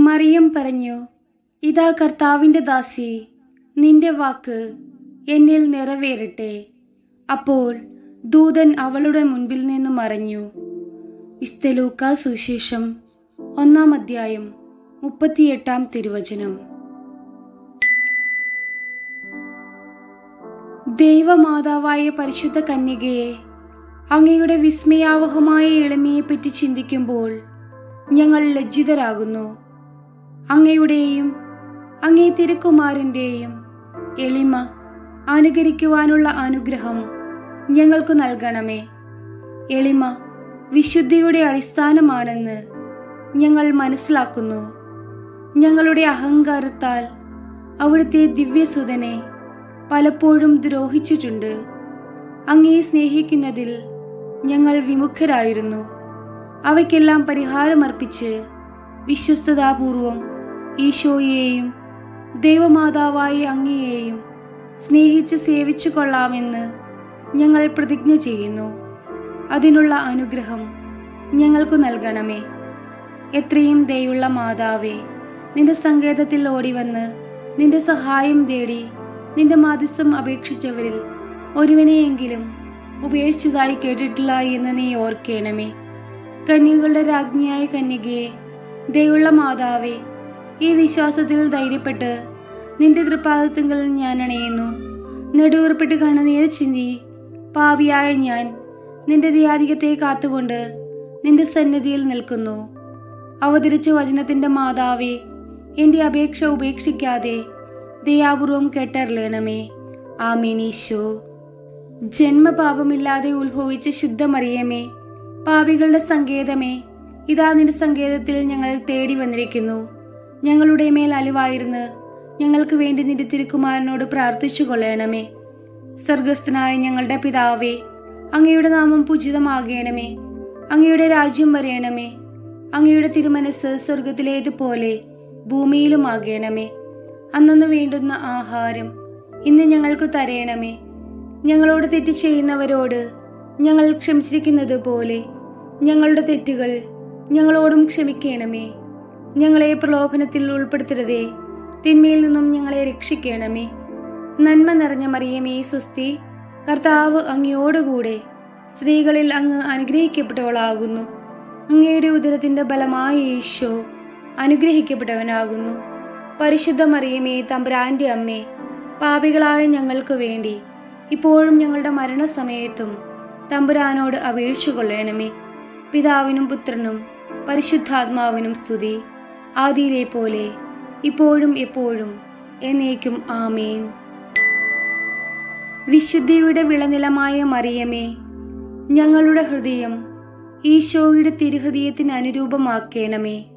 മറിയം പറഞ്ഞു ഇതാ കർത്താവിന്റെ ദാസി നിന്റെ വാക്ക് എന്നിൽ നിറവേറട്ടെ അപ്പോൾ ദൂതൻ അവളുടെ മുൻപിൽ നിന്ന് മറഞ്ഞു ഇസ്തലൂക്ക സുശേഷം ഒന്നാം അധ്യായം മുപ്പത്തിയെട്ടാം തിരുവചനം ദൈവമാതാവായ പരിശുദ്ധ കന്യകയെ അങ്ങയുടെ വിസ്മയാവഹമായ എളിമയെപ്പറ്റി ചിന്തിക്കുമ്പോൾ ഞങ്ങൾ ലജ്ജിതരാകുന്നു അങ്ങയുടെയും അങ്ങേ തിരുക്കുമാരൻ്റെയും എളിമ അനുകരിക്കുവാനുള്ള അനുഗ്രഹം ഞങ്ങൾക്ക് നൽകണമേ എളിമ വിശുദ്ധിയുടെ അടിസ്ഥാനമാണെന്ന് ഞങ്ങൾ മനസ്സിലാക്കുന്നു ഞങ്ങളുടെ അഹങ്കാരത്താൽ അവിടുത്തെ ദിവ്യസുതനെ പലപ്പോഴും ദ്രോഹിച്ചിട്ടുണ്ട് അങ്ങയെ സ്നേഹിക്കുന്നതിൽ ഞങ്ങൾ വിമുഖരായിരുന്നു അവയ്ക്കെല്ലാം പരിഹാരമർപ്പിച്ച് വിശ്വസ്തതാപൂർവം ഈശോയെയും ദൈവമാതാവായ അങ്ങയെയും സ്നേഹിച്ച് സേവിച്ചു കൊള്ളാമെന്ന് ഞങ്ങൾ പ്രതിജ്ഞ ചെയ്യുന്നു അതിനുള്ള അനുഗ്രഹം ഞങ്ങൾക്ക് നൽകണമേ എത്രയും ദയുള്ള മാതാവേ നിന്റെ സങ്കേതത്തിൽ ഓടിവന്ന് നിന്റെ സഹായം തേടി നിന്റെ മാധ്യസ്ഥം അപേക്ഷിച്ചവരിൽ ഒരുവനെയെങ്കിലും ഉപേക്ഷിച്ചതായി കേട്ടിട്ടില്ല എന്ന് നീ ഓർക്കേണമേ കന്യകളുടെ രാജ്ഞിയായ കന്യകയെ ദയുള്ള മാതാവേ ഈ വിശ്വാസത്തിൽ ധൈര്യപ്പെട്ട് നിന്റെ തൃപ്പാദത്തുങ്കിൽ ഞാൻ അണയുന്നു നെടുവേർപ്പെട്ട് കണ്ണുനീര് ചിന്തി പാവിയായ ഞാൻ നിന്റെ ദയാധികത്തെ കാത്തുകൊണ്ട് നിന്റെ സന്നിധിയിൽ നിൽക്കുന്നു അവതരിച്ച വചനത്തിന്റെ മാതാവേ എന്റെ അപേക്ഷ ഉപേക്ഷിക്കാതെ ദയാപൂർവം കേട്ടറിയണമേ ആമീനീശോ ജന്മപാപമില്ലാതെ ഉത്ഭവിച്ച ശുദ്ധമറിയമേ പാപികളുടെ സങ്കേതമേ ഇതാ നിന്റെ സങ്കേതത്തിൽ ഞങ്ങൾ തേടി വന്നിരിക്കുന്നു ഞങ്ങളുടെ മേൽ അലിവായിരുന്ന് ഞങ്ങൾക്ക് വേണ്ടി നിന്റെ തിരുക്കുമാരനോട് പ്രാർത്ഥിച്ചു കൊള്ളണമേ സ്വർഗസ്ഥനായ ഞങ്ങളുടെ പിതാവേ അങ്ങയുടെ നാമം പൂജിതമാകണമേ അങ്ങയുടെ രാജ്യം വരയണമേ അങ്ങയുടെ തിരുമനസ് സ്വർഗത്തിലേതുപോലെ ഭൂമിയിലുമാകണമേ അന്നു വേണ്ടുന്ന ആഹാരം ഇന്ന് ഞങ്ങൾക്ക് തരയണമേ ഞങ്ങളോട് തെറ്റ് ചെയ്യുന്നവരോട് ഞങ്ങൾ ക്ഷമിച്ചിരിക്കുന്നത് പോലെ ഞങ്ങളുടെ തെറ്റുകൾ ഞങ്ങളോടും ക്ഷമിക്കണമേ ഞങ്ങളെ പ്രലോഭനത്തിൽ ഉൾപ്പെടുത്തരുതേ തിന്മയിൽ നിന്നും ഞങ്ങളെ രക്ഷിക്കണമേ നന്മ നിറഞ്ഞ മറിയമേ സുസ്തി കർത്താവ് അങ്ങയോടുകൂടെ സ്ത്രീകളിൽ അങ്ങ് അനുഗ്രഹിക്കപ്പെട്ടവളാകുന്നു അങ്ങയുടെ ഉദരത്തിന്റെ ബലമായ ഈശോ അനുഗ്രഹിക്കപ്പെട്ടവനാകുന്നു പരിശുദ്ധ മറിയമേ തമ്പുരാന്റെ അമ്മേ പാപികളായ ഞങ്ങൾക്ക് വേണ്ടി ഇപ്പോഴും ഞങ്ങളുടെ മരണസമയത്തും തമ്പുരാനോട് അപേക്ഷിച്ചു കൊള്ളണമേ പിതാവിനും പുത്രനും പരിശുദ്ധാത്മാവിനും സ്തുതി ആദിയിലെ പോലെ ഇപ്പോഴും എപ്പോഴും എന്നേക്കും ആമേൻ വിശുദ്ധിയുടെ വിളനിലമായ മറിയമേ ഞങ്ങളുടെ ഹൃദയം ഈശോയുടെ തിരുഹൃദയത്തിന് അനുരൂപമാക്കേണമേ